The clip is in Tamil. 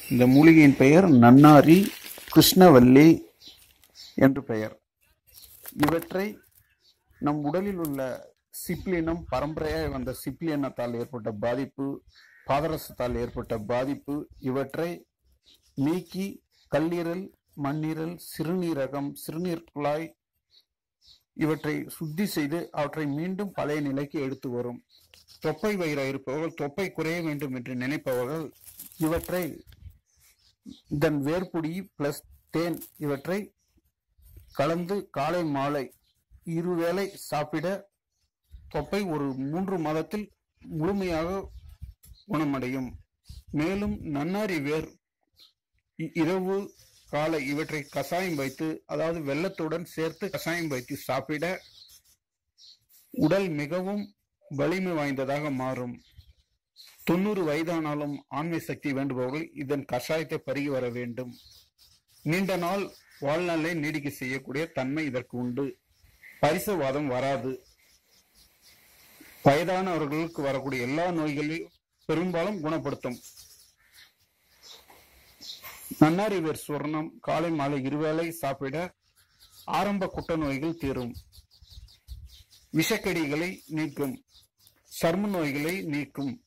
இந்த மூலிகையின் பெயர் நன்னாரி கிருஷ்ணவல்லி என்று பெயர் இவற்றை நம் உடலில் உள்ள சிப்ளினம் பரம்பரையாய் வந்த சிப்ளினத்தால் ஏற்பட்ட பாதிப்பு பாதரசத்தால் ஏற்பட்ட பாதிப்பு இவற்றை நீக்கி கல்லீரல் மண்ணீரல் சிறுநீரகம் சிறுநீர் குழாய் இவற்றை சுத்தி செய்து அவற்றை மீண்டும் பழைய நிலைக்கு எடுத்து வரும் தொப்பை வயிறு இருப்பவர்கள் தொப்பை குறைய வேண்டும் என்று நினைப்பவர்கள் இவற்றை இதன் வேர்புடி பிளஸ் தேன் இவற்றை கலந்து காலை மாலை இருவேளை சாப்பிட தொப்பை ஒரு மூன்று மாதத்தில் முழுமையாக குணமடையும் மேலும் நன்னாரி வேர் இ- இரவு காலை இவற்றை கசாயம் வைத்து அதாவது வெள்ளத்துடன் சேர்த்து கசாயம் வைத்து சாப்பிட உடல் மிகவும் வலிமை வாய்ந்ததாக மாறும் தொண்ணூறு வயதானாலும் ஆண்மை சக்தி வேண்டுபவர்கள் இதன் கஷாயத்தை பருகி வர வேண்டும் நீண்ட நாள் வாழ்நாளை நீடிக்க செய்யக்கூடிய தன்மை இதற்கு உண்டு பரிசவாதம் வராது வயதானவர்களுக்கு வரக்கூடிய எல்லா நோய்களையும் பெரும்பாலும் குணப்படுத்தும் நன்னாரி வேர் சுவர்ணம் காலை மாலை இருவேளை சாப்பிட ஆரம்ப குட்ட நோய்கள் தீரும் விஷக்கடிகளை நீக்கும் சர்ம நோய்களை நீக்கும்